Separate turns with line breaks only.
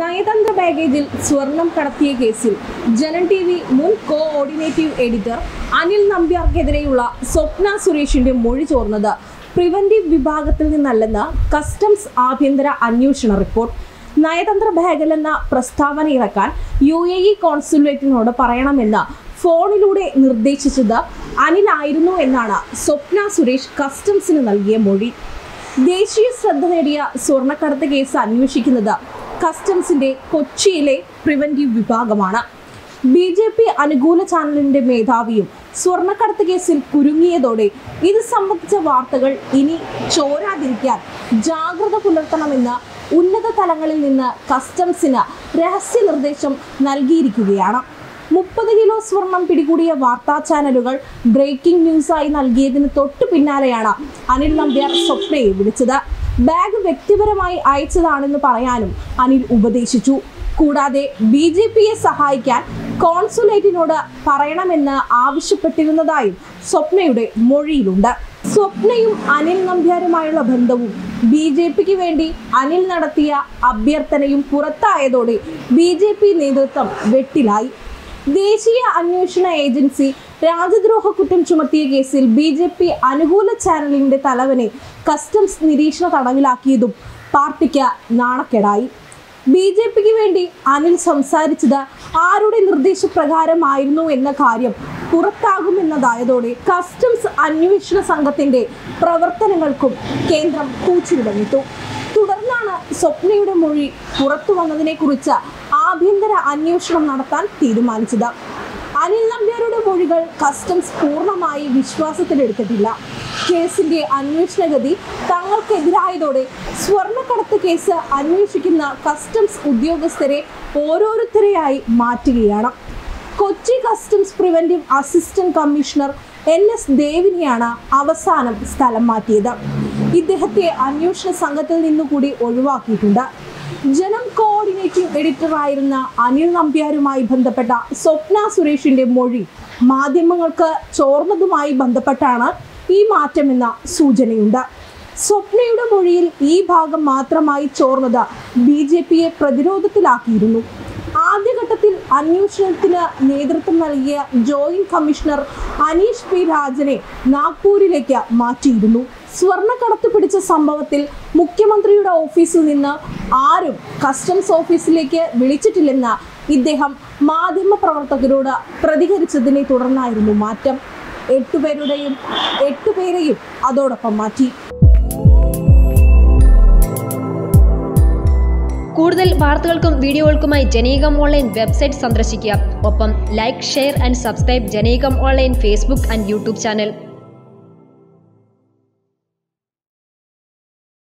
നയതന്ത്ര ബാഗേജിൽ സ്വർണം കടത്തിയ കേസിൽ ജനൻ ടി വി മുൻ കോ ഓർഡിനേറ്റീവ് എഡിറ്റർ അനിൽ നമ്പ്യാർക്കെതിരെയുള്ള സ്വപ്ന സുരേഷിന്റെ മൊഴി ചോർന്നത് പ്രിവന്റീവ് വിഭാഗത്തിൽ നിന്നല്ലെന്ന് കസ്റ്റംസ് ആഭ്യന്തര അന്വേഷണ റിപ്പോർട്ട് നയതന്ത്ര ബാഗിലെന്ന പ്രസ്താവന ഇറക്കാൻ യു എ ഇ കോൺസുലേറ്റിനോട് പറയണമെന്ന് ഫോണിലൂടെ നിർദ്ദേശിച്ചത് അനിലായിരുന്നു എന്നാണ് സ്വപ്ന സുരേഷ് കസ്റ്റംസിന് നൽകിയ മൊഴി ദേശീയ ശ്രദ്ധ നേടിയ സ്വർണ്ണക്കടത്ത് കേസ് അന്വേഷിക്കുന്നത് കസ്റ്റംസിന്റെ കൊച്ചിയിലെ പ്രിവന്റീവ് വിഭാഗമാണ് ബി ജെ പി അനുകൂല ചാനലിന്റെ മേധാവിയും സ്വർണ്ണക്കടത്ത് കേസിൽ കുരുങ്ങിയതോടെ ഇത് സംബന്ധിച്ച വാർത്തകൾ ഇനി ചോരാതിരിക്കാൻ ജാഗ്രത പുലർത്തണമെന്ന് ഉന്നത തലങ്ങളിൽ നിന്ന് കസ്റ്റംസിന് രഹസ്യ നിർദ്ദേശം നൽകിയിരിക്കുകയാണ് മുപ്പത് കിലോ സ്വർണം പിടികൂടിയ വാർത്താ ചാനലുകൾ ബ്രേക്കിംഗ് ന്യൂസായി നൽകിയതിന് തൊട്ടു പിന്നാലെയാണ് അനിൽ നമ്പ്യാർ സ്വപ്നയെ വിളിച്ചത് ബാഗ് വ്യക്തിപരമായി അയച്ചതാണെന്ന് പറയാനും അനിൽ ഉപദേശിച്ചു കൂടാതെ ബി ജെ പിയെ സഹായിക്കാൻ കോൺസുലേറ്റിനോട് പറയണമെന്ന് ആവശ്യപ്പെട്ടിരുന്നതായും സ്വപ്നയുടെ മൊഴിയിലുണ്ട് സ്വപ്നയും അനിൽ നമ്പ്യാരുമായുള്ള ബന്ധവും ബി ജെ പിക്ക് വേണ്ടി അനിൽ നടത്തിയ അഭ്യർത്ഥനയും പുറത്തായതോടെ ബി ജെ പി നേതൃത്വം വെട്ടിലായി ദേശീയ അന്വേഷണ ഏജൻസി രാജ്യദ്രോഹ കുറ്റം ചുമത്തിയ കേസിൽ ബി ജെ പി അനുകൂല ചാനലിന്റെ തലവനെ കസ്റ്റംസ് നിരീക്ഷണ തടവിലാക്കിയതും പാർട്ടിക്ക് നാണക്കേടായി ബി ജെ പിക്ക് വേണ്ടി അനിൽ സംസാരിച്ചത് ആരുടെ നിർദ്ദേശപ്രകാരമായിരുന്നു എന്ന കാര്യം പുറത്താകുമെന്നതായതോടെ കസ്റ്റംസ് അന്വേഷണ സംഘത്തിന്റെ പ്രവർത്തനങ്ങൾക്കും കേന്ദ്രം കൂച്ചുവിലങ്ങിട്ടു തുടർന്നാണ് സ്വപ്നയുടെ മൊഴി പുറത്തു വന്നതിനെ കുറിച്ച് ആഭ്യന്തര അന്വേഷണം നടത്താൻ തീരുമാനിച്ചത് അനിൽ നമ്പ്യാരുടെ മൊഴികൾ കസ്റ്റംസ് പൂർണ്ണമായി വിശ്വാസത്തിലെടുത്തിട്ടില്ല കേസിന്റെ അന്വേഷണഗതി തങ്ങൾക്കെതിരായതോടെ സ്വർണ്ണക്കടത്ത് കേസ് അന്വേഷിക്കുന്ന കസ്റ്റംസ് ഉദ്യോഗസ്ഥരെ ഓരോരുത്തരെയായി മാറ്റുകയാണ് Kochi customs preventive assistant commissioner N S ദേവിനെയാണ് അവസാനം സ്ഥലം മാറ്റിയത് ഇദ്ദേഹത്തെ അന്വേഷണ സംഘത്തിൽ നിന്നുകൂടി ഒഴിവാക്കിയിട്ടുണ്ട് ജനം കോർഡിനേറ്റീവ് എഡിറ്ററായിരുന്ന അനിൽ നമ്പ്യാരുമായി ബന്ധപ്പെട്ട സ്വപ്ന സുരേഷിന്റെ മൊഴി മാധ്യമങ്ങൾക്ക് ചോർന്നതുമായി ബന്ധപ്പെട്ടാണ് ഈ മാറ്റമെന്ന സൂചനയുണ്ട് സ്വപ്നയുടെ മൊഴിയിൽ ഈ ഭാഗം മാത്രമായി ചോർന്നത് ബി ജെ പിയെ പ്രതിരോധത്തിലാക്കിയിരുന്നു ആദ്യഘട്ടത്തിൽ അന്വേഷണത്തിന് നേതൃത്വം നൽകിയ ജോയിന്റ് കമ്മീഷണർ അനീഷ് പി രാജനെ നാഗ്പൂരിലേക്ക് മാറ്റിയിരുന്നു സ്വർണ്ണക്കടത്ത് പിടിച്ച സംഭവത്തിൽ മുഖ്യമന്ത്രിയുടെ ഓഫീസിൽ നിന്ന് ആരും കസ്റ്റംസ് ഓഫീസിലേക്ക് വിളിച്ചിട്ടില്ലെന്ന് ഇദ്ദേഹം മാധ്യമപ്രവർത്തകരോട് പ്രതികരിച്ചതിനെ തുടർന്നായിരുന്നു മാറ്റം എട്ടുപേരുടെയും എട്ടുപേരെയും അതോടൊപ്പം മാറ്റി
കൂടുതൽ വാർത്തകൾക്കും വീഡിയോകൾക്കുമായി ജനീകം ഓൺലൈൻ വെബ്സൈറ്റ് സന്ദർശിക്കുക ഒപ്പം ലൈക്ക് ഷെയർ ആൻഡ് സബ്സ്ക്രൈബ് ജനീകം online Facebook and YouTube channel